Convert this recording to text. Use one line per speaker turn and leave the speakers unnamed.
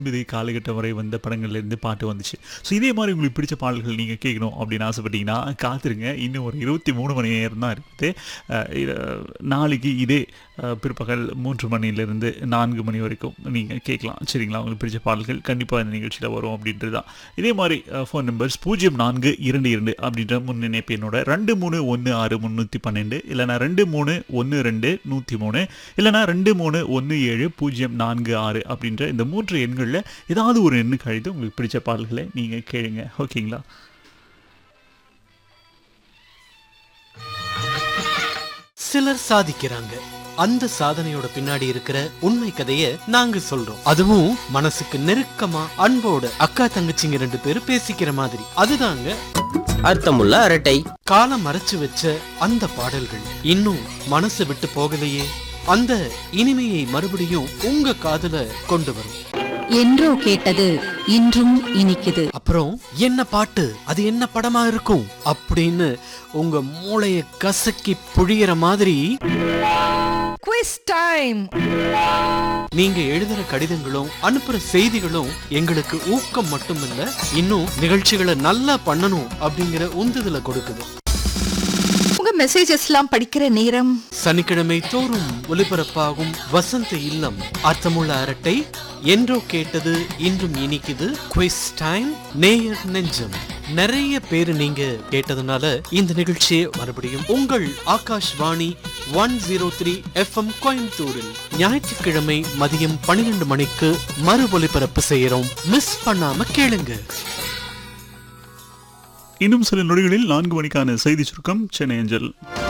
இதே காலகட்டம் வரை வந்த படங்கள்லேருந்து பாட்டு வந்துச்சு ஸோ இதே மாதிரி உங்களுக்கு பிடிச்ச பாடல்கள் நீங்கள் கேட்கணும் அப்படின்னு ஆசைப்பட்டீங்கன்னா காத்திருங்க இன்னும் ஒரு இருபத்தி மூணு மணி நேரம் தான் இருக்குது அஹ் இது, நாளைக்கு இதே அஹ், பிற்பகல் மூன்று மணிலேருந்து நான்கு மணி வரைக்கும் நீங்கள் கேட்கலாம் சரிங்களா உங்களுக்கு பிடிச்ச பாடல்கள் கண்டிப்பாக இந்த நிகழ்ச்சியில் வரும் அப்படின்றது தான் இதே மாதிரி ஃபோன் நம்பர்ஸ் பூஜ்ஜியம் நான்கு இரண்டு இரண்டு அப்படின்ற முன்னிணைப்பு என்னோட ரெண்டு மூணு ஒன்று ஆறு முந்நூற்றி பன்னெண்டு இல்லைனா ரெண்டு மூணு ஒன்று ரெண்டு நூற்றி மூணு இல்லைனா ரெண்டு மூணு ஒன்று ஏழு பூஜ்ஜியம் நான்கு ஆறு அப்படின்ற இந்த மூன்று எண்களில் ஏதாவது ஒரு எண்ணுக்கு அழைத்து உங்களுக்கு பிடிச்ச பாடல்களை நீங்கள் கேளுங்க ஓகேங்களா
சிலர் சாதிக்கிறாங்க அந்த சாதனையோட பின்னாடி இருக்கிற உண்மை கதைய நாங்க சொல்றோம் அதுவும் மனசுக்கு நெருக்கமா அன்போட அக்கா தங்கச்சிங்க ரெண்டு பேரும் பேசிக்கிற மாதிரி அதுதாங்க
அர்த்தமுள்ள அரட்டை
காலம் மறைச்சு வச்ச அந்த பாடல்கள் இன்னும் மனசு விட்டு போகலையே அந்த இனிமையை மறுபடியும் உங்க காதுல கொண்டு வரும்
என்றோ கேட்டது இன்றும் இனிக்குது
அப்புறம் என்ன பாட்டு அது என்ன படமா இருக்கும் அப்படின்னு உங்க மூளைய கசக்கி புழியிற மாதிரி
குவிஸ் டைம்
நீங்க எழுதுற கடிதங்களும் அனுப்புற செய்திகளும் எங்களுக்கு ஊக்கம் மட்டுமில்ல இன்னும் நிகழ்ச்சிகளை நல்லா பண்ணணும் அப்படிங்கிற உந்துதலை கொடுக்குது
உங்க மெசேஜஸ்லாம் படிக்கிற நேரம்
சனிக்கிழமை தோறும் ஒலிபரப்பாகும் வசந்த இல்லம் அர்த்தமுள்ள அரட்டை என்றோ கேட்டது இன்றும் இனிக்குது குவிஸ் டைம் நேயர் நெஞ்சம் நிறைய பேரு நீங்க கேட்டதுனால இந்த நிகழ்ச்சியை மறுபடியும் உங்கள் Akashvani one zero three FM கோயம்புத்தூரில் ஞாயிற்றுக்கிழமை மதியம் பன்னிரெண்டு மணிக்கு மறு ஒலிபரப்பு செய்யறோம் மிஸ் பண்ணாம கேளுங்க
இன்னும் சில நொடிகளில் நான்கு மணிக்கான செய்தி சுருக்கம் சென்னை அஞ்சல்